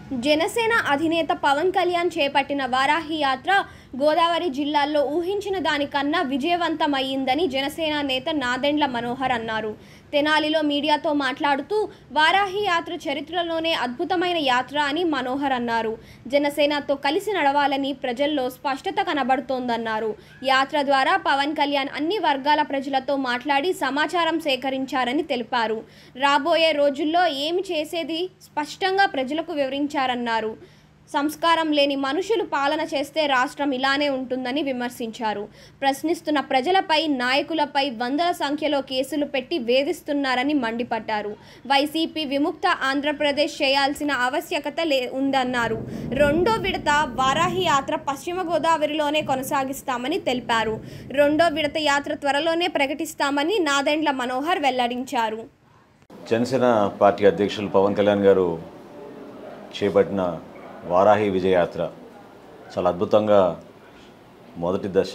జనసేన అధినేత పవన్ కళ్యాణ్ చేపట్టిన వారాహి యాత్ర గోదావరి జిల్లాల్లో ఊహించిన దానికన్నా విజయవంతమయ్యిందని జనసేన నేత నాదెండ్ల మనోహర్ అన్నారు తెనాలిలో మీడియాతో మాట్లాడుతూ వారాహి యాత్ర చరిత్రలోనే అద్భుతమైన యాత్ర అని మనోహర్ అన్నారు జనసేనతో కలిసి నడవాలని ప్రజల్లో స్పష్టత కనబడుతోందన్నారు యాత్ర ద్వారా పవన్ కళ్యాణ్ అన్ని వర్గాల ప్రజలతో మాట్లాడి సమాచారం సేకరించారని తెలిపారు రాబోయే రోజుల్లో ఏమి చేసేది స్పష్టంగా ప్రజలకు వివరించారన్నారు సంస్కారం లేని మనుషులు పాలన చేస్తే రాష్ట్రం ఇలానే ఉంటుందని విమర్శించారు ప్రశ్నిస్తున్న ప్రజలపై నాయకులపై వందల సంఖ్యలో కేసులు పెట్టి వేధిస్తున్నారని మండిపడ్డారు వైసీపీ విముక్త ఆంధ్రప్రదేశ్ చేయాల్సిన ఆవశ్యకత లే ఉందన్నారు రెండో విడత వారాహి యాత్ర పశ్చిమ గోదావరిలోనే కొనసాగిస్తామని తెలిపారు రెండో విడత యాత్ర త్వరలోనే ప్రకటిస్తామని నాదెండ్ల మనోహర్ వెల్లడించారు జనసేన పార్టీ అధ్యక్షులు పవన్ కళ్యాణ్ గారు చేపట్టిన వారాహి విజయయాత్ర చాలా అద్భుతంగా మొదటి దశ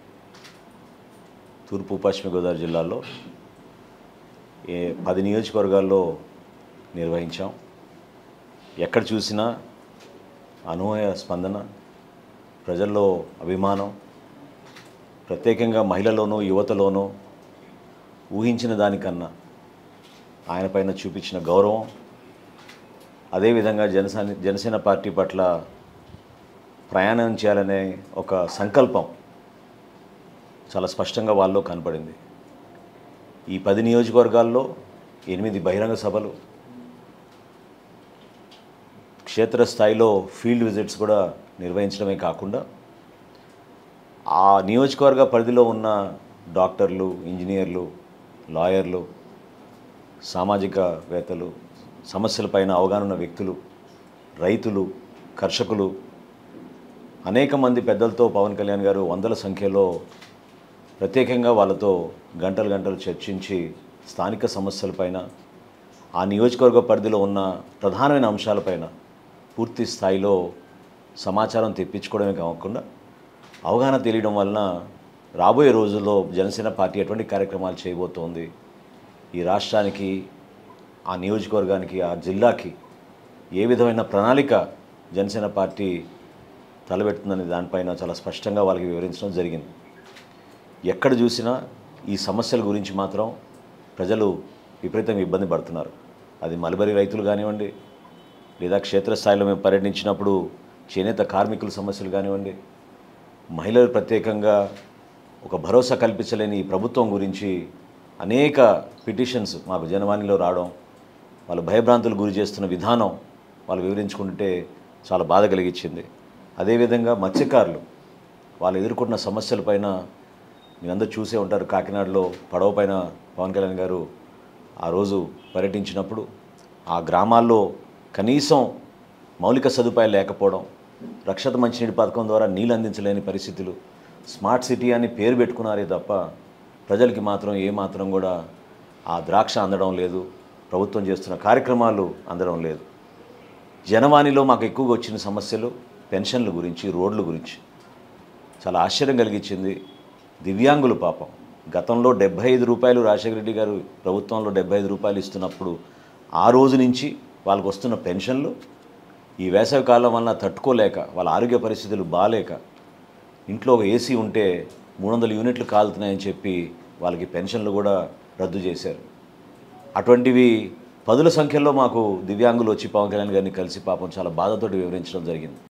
తూర్పు పశ్చిమ గోదావరి జిల్లాలో ఏ పది నియోజకవర్గాల్లో నిర్వహించాం ఎక్కడ చూసినా అనూహ్య స్పందన ప్రజల్లో అభిమానం ప్రత్యేకంగా మహిళలోనూ యువతలోనూ ఊహించిన దానికన్నా ఆయన పైన చూపించిన గౌరవం అదేవిధంగా జనసేన జనసేన పార్టీ పట్ల ప్రయాణం చేయాలనే ఒక సంకల్పం చాలా స్పష్టంగా వాళ్ళలో కనపడింది ఈ పది నియోజకవర్గాల్లో ఎనిమిది బహిరంగ సభలు క్షేత్రస్థాయిలో ఫీల్డ్ విజిట్స్ కూడా నిర్వహించడమే కాకుండా ఆ నియోజకవర్గ పరిధిలో ఉన్న డాక్టర్లు ఇంజనీర్లు లాయర్లు సామాజికవేత్తలు సమస్యలపైన అవగాహన ఉన్న వ్యక్తులు రైతులు కర్షకులు అనేక మంది పెద్దలతో పవన్ కళ్యాణ్ గారు వందల సంఖ్యలో ప్రత్యేకంగా వాళ్ళతో గంటలు గంటలు చర్చించి స్థానిక సమస్యలపైన ఆ నియోజకవర్గ పరిధిలో ఉన్న ప్రధానమైన అంశాలపైన పూర్తి స్థాయిలో సమాచారం తెప్పించుకోవడమే కాకుండా అవగాహన తెలియడం వలన రాబోయే రోజుల్లో జనసేన పార్టీ ఎటువంటి కార్యక్రమాలు చేయబోతోంది ఈ రాష్ట్రానికి ఆ నియోజకవర్గానికి ఆ జిల్లాకి ఏ విధమైన ప్రణాళిక జనసేన పార్టీ తలబెడుతుందనే దానిపైన చాలా స్పష్టంగా వాళ్ళకి వివరించడం జరిగింది ఎక్కడ చూసినా ఈ సమస్యల గురించి మాత్రం ప్రజలు విపరీతంగా ఇబ్బంది పడుతున్నారు అది మలబరి రైతులు కానివ్వండి లేదా క్షేత్రస్థాయిలో మేము పర్యటించినప్పుడు చేనేత కార్మికుల సమస్యలు కానివ్వండి మహిళలు ప్రత్యేకంగా ఒక భరోసా కల్పించలేని ఈ ప్రభుత్వం గురించి అనేక పిటిషన్స్ మాకు జనవాణిలో రావడం వాళ్ళు భయభ్రాంతులు గురి చేస్తున్న విధానం వాళ్ళు వివరించుకుంటే చాలా బాధ కలిగించింది అదేవిధంగా మత్స్యకారులు వాళ్ళు ఎదుర్కొంటున్న సమస్యలపైన మీరందరూ చూసే ఉంటారు కాకినాడలో పడవ పైన పవన్ కళ్యాణ్ గారు ఆ రోజు పర్యటించినప్పుడు ఆ గ్రామాల్లో కనీసం మౌలిక సదుపాయాలు లేకపోవడం రక్షత మంచినీటి పథకం ద్వారా నీళ్ళు అందించలేని పరిస్థితులు స్మార్ట్ సిటీ అని పేరు పెట్టుకున్నారే తప్ప ప్రజలకి మాత్రం ఏ మాత్రం కూడా ఆ ద్రాక్ష అందడం లేదు ప్రభుత్వం చేస్తున్న కార్యక్రమాలు అందడం లేదు జనవాణిలో మాకు ఎక్కువగా వచ్చిన సమస్యలు పెన్షన్ల గురించి రోడ్ల గురించి చాలా ఆశ్చర్యం కలిగించింది దివ్యాంగులు పాపం గతంలో డెబ్బై ఐదు రూపాయలు రాజశేఖర రెడ్డి గారు ప్రభుత్వంలో డెబ్బై ఐదు రూపాయలు ఇస్తున్నప్పుడు ఆ రోజు నుంచి వాళ్ళకు వస్తున్న పెన్షన్లు ఈ వేసవి కాలం వలన తట్టుకోలేక వాళ్ళ ఆరోగ్య పరిస్థితులు బాగాలేక ఇంట్లో ఒక ఏసీ ఉంటే మూడు వందల యూనిట్లు కాలుతున్నాయని చెప్పి వాళ్ళకి పెన్షన్లు కూడా రద్దు చేశారు అటువంటివి పదుల సంఖ్యలో మాకు దివ్యాంగులు వచ్చి పవన్ కళ్యాణ్ గారిని కలిసి పాపం చాలా బాధతోటి వివరించడం జరిగింది